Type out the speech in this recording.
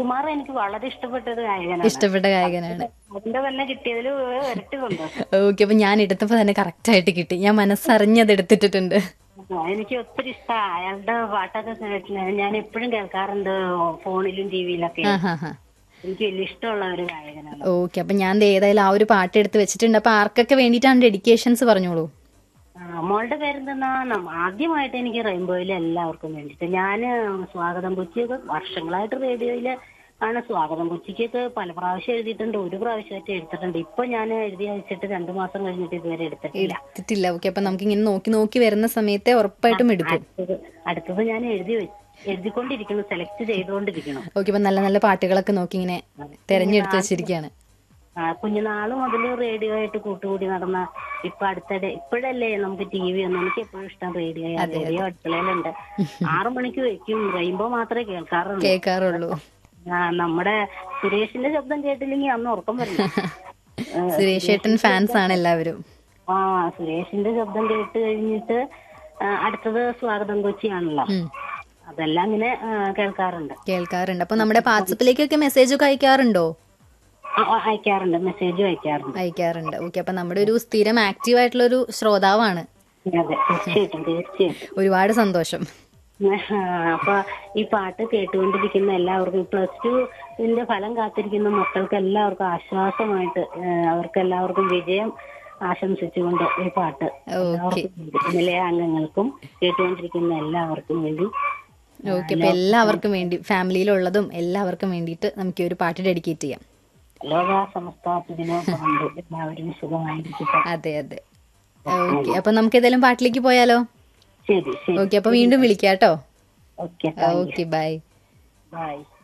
സുകുമാർ എനിക്ക് വളരെ ഇഷ്ടപ്പെട്ട ഒരു ഗായകനാണ് ഇഷ്ടപ്പെട്ട ഗായകനാണ് അതിന്റെ തന്നെ കിട്ടിയതിൽ ഇരട്ടി സന്തോഷം ഓക്കെ അപ്പൊ ഞാൻ എടുത്തപ്പോ തന്നെ കറക്റ്റ് ആയിട്ട് കിട്ടി ഞാൻ മനസ്സറിഞ്ഞത് എടുത്തിട്ടുണ്ട് ആ, എനിക്ക് ഒത്തിരി ഇഷ്ടമാണ് അയാളുടെ പാട്ടൊക്കെ കേട്ടില്ല ഞാൻ എപ്പോഴും കേൾക്കാറുണ്ട് ഫോണിലും ടിവിയിലൊക്കെ ആ ഹാ ഹാ എനിക്ക് വലിയ ഇഷ്ടമുള്ള ഒരു ഗായകനാണ് ഓക്കെ അപ്പൊ ഞാൻ ദേ ഏതായാലും ആ ഒരു പാട്ട് എടുത്ത് വെച്ചിട്ടുണ്ട് അപ്പൊ ആർക്കൊക്കെ വേണ്ടിയിട്ടാണ് ഡെഡിക്കേഷൻസ് പറഞ്ഞോളൂ ആ, മോളുടെ പേരെന്തെന്നാ നമ്മ- ആദ്യമായിട്ട് എനിക്ക് റെയിൻബോയിലെ എല്ലാവർക്കും വേണ്ടിയിട്ട് ഞാൻ സ്വാഗതം കൊച്ചിയൊക്കെ വർഷങ്ങളായിട്ട് റേഡിയോയില് ആണ് സ്വാഗതം കൊച്ചിക്കൊക്കെ പല പ്രാവശ്യം എഴുതിയിട്ടുണ്ട് ഒരു പ്രാവശ്യമായിട്ട് എടുത്തിട്ടുണ്ട് ഇപ്പൊ ഞാൻ എഴുതി അയച്ചിട്ട് രണ്ടു മാസം കഴിഞ്ഞിട്ട് ഇതുവരെ എടുത്തിട്ടില്ല എടുത്തിട്ടില്ല ഓക്കെ അപ്പൊ നമുക്ക് ഇങ്ങനെ നോക്കി നോക്കി വരുന്ന സമയത്തെ ഉറപ്പായിട്ടും എടുക്കും അടുത്തത് അടുത്തത് ഞാൻ എഴുതി വെ- എഴുതിക്കൊണ്ടിരിക്കുന്നു സെലക്ട് ചെയ്തുകൊണ്ടിരിക്കണം ഓക്കെ അപ്പൊ നല്ല നല്ല പാട്ടുകളൊക്കെ നോക്കി ഇങ്ങനെ തെരഞ്ഞെടുത്ത് വെച്ചിരിക്കുകയാണ് ആ, കുഞ്ഞുനാള് മുതൽ റേഡിയോ ആയിട്ട് കൂട്ടുകൂടി നടന്ന ഇപ്പൊ അടുത്തിടെ ഇപ്പോഴല്ലേ നമുക്ക് ടി വി ഒന്നും എനിക്ക് എപ്പോഴും ഇഷ്ടം റേഡിയോ റേഡിയോ അടുക്കളയിലുണ്ട് ആറു മണിക്ക് വെക്കും റെയിൻബോ മാത്രമേ കേൾക്കാറുള്ളൂ കേൾക്കാറുള്ളൂ ആ, നമ്മുടെ സുരേഷിന്റെ ശബ്ദം കേട്ടില്ലെങ്കിൽ അന്ന് ഉറക്കം വരില്ല ഏ, സുരേഷ് ഏട്ടൻ ഫാൻസ് ആണ് എല്ലാവരും ആ സുരേഷിന്റെ ശബ്ദം കേട്ട് കഴിഞ്ഞിട്ട് ആ, അടുത്തത് സ്വാഗതം കൊച്ചിയാണല്ലോ ഉം. അതെല്ലാം ഇങ്ങനെ ആ, കേൾക്കാറുണ്ട് കേൾക്കാറുണ്ട് അപ്പൊ നമ്മുടെ വാട്സപ്പിലേക്കൊക്കെ മെസ്സേജ് ഒക്കെ അയക്കാറുണ്ടോ ആ, ആ, അയക്കാറുണ്ട് മെസ്സേജും അയക്കാറുണ്ട് അയക്കാറുണ്ട് ഓക്കെ അപ്പൊ നമ്മുടെ ഒരു സ്ഥിരം ആക്റ്റീവ് ആയിട്ടുള്ള ഒരു ശ്രോതാവാണ് അതെ തീർച്ചയായിട്ടും തീർച്ചയായിട്ടും ഒരുപാട് സന്തോഷം ആ, അപ്പൊ ഈ പാട്ട് കേട്ടുകൊണ്ടിരിക്കുന്ന എല്ലാവർക്കും പ്ലസ് ടു ഇതിന്റെ ഫലം കാത്തിരിക്കുന്ന മക്കൾക്ക് എല്ലാവർക്കും ആശ്വാസമായിട്ട് ഏഹ്, അവർക്ക് എല്ലാവർക്കും വിജയം ആശംസിച്ചുകൊണ്ട് ഈ പാട്ട് എല്ലാവർക്കും വേണ്ടി, ഇന്നലെ അംഗങ്ങൾക്കും കേട്ടുകൊണ്ടിരിക്കുന്ന എല്ലാവർക്കും വേണ്ടി ഓക്കെ അപ്പൊ എല്ലാവർക്കും വേണ്ടി ഫാമിലിയിലുള്ളതും എല്ലാവർക്കും വേണ്ടിയിട്ട് നമുക്ക് ഈ ഒരു പാട്ട് ഡെഡിക്കേറ്റ് ചെയ്യാം ലോക സമസ്ത ദിനോപറണ്ട് എല്ലാവരും സുഖമായിരിക്കട്ടെ അതെ അതെ ഓക്കെ അപ്പൊ നമുക്ക് ഏതായാലും പാട്ടിലേക്ക് പോയാലോ ശരി ശരി ഓക്കെ അപ്പൊ വീണ്ടും വിളിക്കാം കേട്ടോ ഓക്കെ ഓക്കെ ബൈ ബൈ